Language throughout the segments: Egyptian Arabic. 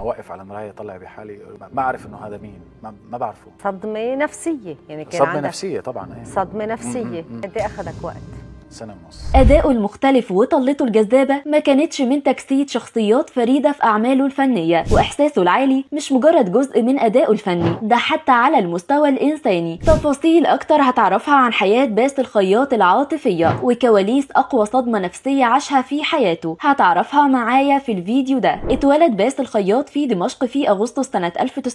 لما اوقف على مرايه طلع بحالي ما اعرف انه هذا مين ما, ما بعرفه صدمه نفسيه يعني كان صدمه عندك نفسيه طبعا ايه صدمه نفسيه م- م- م. قد ايه اخذك وقت سنه ونص أداؤه المختلف وطلته الجذابة ما كانتش من تجسيد شخصيات فريدة في أعماله الفنية وإحساسه العالي مش مجرد جزء من أدائه الفني ده حتى على المستوى الإنساني تفاصيل أكتر هتعرفها عن حياة باسل الخياط العاطفية وكواليس أقوى صدمة نفسية عاشها في حياته هتعرفها معايا في الفيديو ده اتولد باسل الخياط في دمشق في أغسطس سنة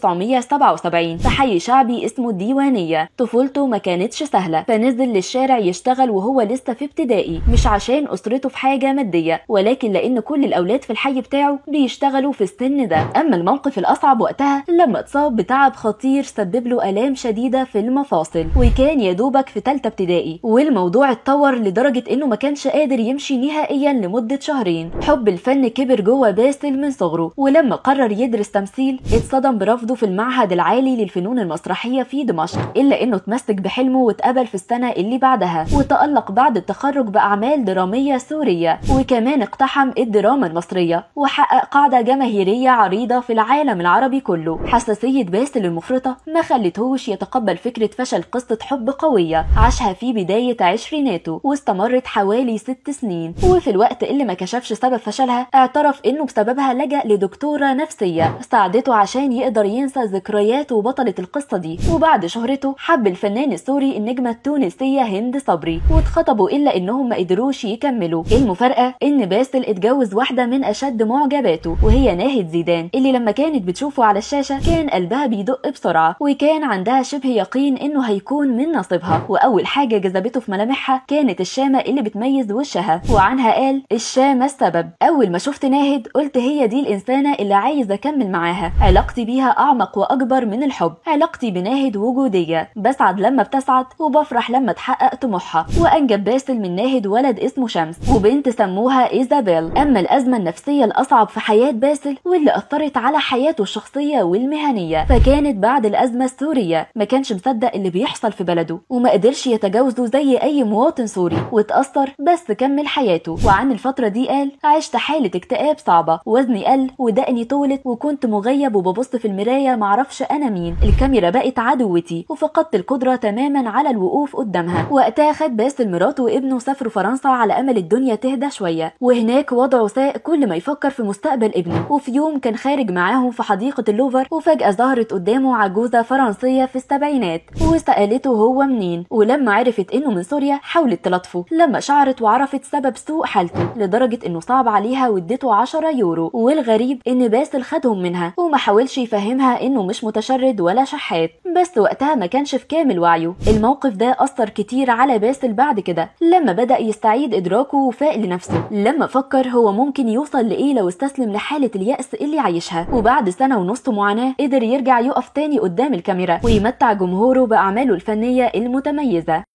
1977 في حي شعبي اسمه الديوانية طفولته ما كانتش سهلة فنزل للشارع يشتغل وهو لسه في ابتدائي مش عشان أسرته في حاجة مادية ولكن لأن كل الأولاد في الحي بتاعه بيشتغلوا في السن ده أما الموقف الأصعب وقتها لما اتصاب بتعب خطير سبب له آلام شديدة في المفاصل وكان يا دوبك في تالتة ابتدائي والموضوع اتطور لدرجة إنه ما كانش قادر يمشي نهائيا لمدة شهرين حب الفن كبر جوه باسل من صغره ولما قرر يدرس تمثيل اتصدم برفضه في المعهد العالي للفنون المسرحية في دمشق إلا إنه تمسك بحلمه واتقبل في السنة اللي بعدها وتألق بعد التخرج بأعمال درامية سورية وكمان اقتحم الدراما المصرية وحقق قاعدة جماهيرية عريضة في العالم العربي كله حساسية باسل المفرطة ما خلتهوش يتقبل فكرة فشل قصة حب قوية عاشها في بداية عشريناته واستمرت حوالي ست سنين وفي الوقت اللي ما كشفش سبب فشلها اعترف انه بسببها لجأ لدكتورة نفسية ساعدته عشان يقدر ينسى ذكريات وبطلة القصة دي وبعد شهرته حب الفنان السوري النجمة التونسية هند صبري واتخطبوا الا انهم ما قدروش يكملوا المفارقة ان باسل اتجوز واحدة من اشد معجباته وهي ناهد زيدان اللي لما كانت بتشوفه على الشاشة كان قلبها بيدق بسرعة وكان عندها شبه يقين انه هيكون من نصيبها واول حاجة جذبته في ملامحها كانت الشامة اللي بتميز وشها وعنها قال الشامة السبب اول ما شفت ناهد قلت هي دي الانسانة اللي عايز اكمل معاها علاقتي بيها اعمق واكبر من الحب علاقتي بناهد وجودية بسعد لما بتسعد وبفرح لما تحقق طموحها وانجب باسل من ناهد ولد اسمه شمس وبنت سموها ايزابيل اما الازمة النفسية الاصعب في حياة باسل واللي اثرت على حياته الشخصية والمهنية فكانت بعد الازمة السورية ما كانش مصدق اللي بيحصل في بلده وما قدرش يتجاوزه زي اي مواطن سوري واتأثر بس كمل حياته وعن الفترة دي قال عشت حالة اكتئاب صعبة وزني قل ودقني طولت وكنت مغيب وببص في المراية معرفش انا مين الكاميرا بقت عدوتي وفقدت القدرة تماما على الوقوف قدامها وقتها خد باسل مراته وابنه سافروا فرنسا على امل الدنيا تهدى شوية وهناك وضعه ساء كل ما يفكر في مستقبل ابنه وفي يوم كان خارج معاهم في حديقة اللوفر وفجأة ظهرت قدامه عجوزة فرنسية في السبعينات وسألته هو منين ولما عرفت انه من سوريا حاولت تلطفه لما شعرت وعرفت سبب سوء حالته لدرجة انه صعب عليها وادته 10 يورو والغريب ان باسل خدهم منها وما حاولش يفهمها انه مش متشرد ولا شحات بس وقتها ما كانش في كامل وعيه الموقف ده أثر كتير على باسل بعد كده لما بدأ يستعيد إدراكه وفاق لنفسه لما فكر هو ممكن يوصل لإيه لو استسلم لحالة اليأس اللي عايشها وبعد سنة ونص معاناة قدر يرجع يقف تاني قدام الكاميرا ويمتع جمهوره بأعماله الفنية المتميزة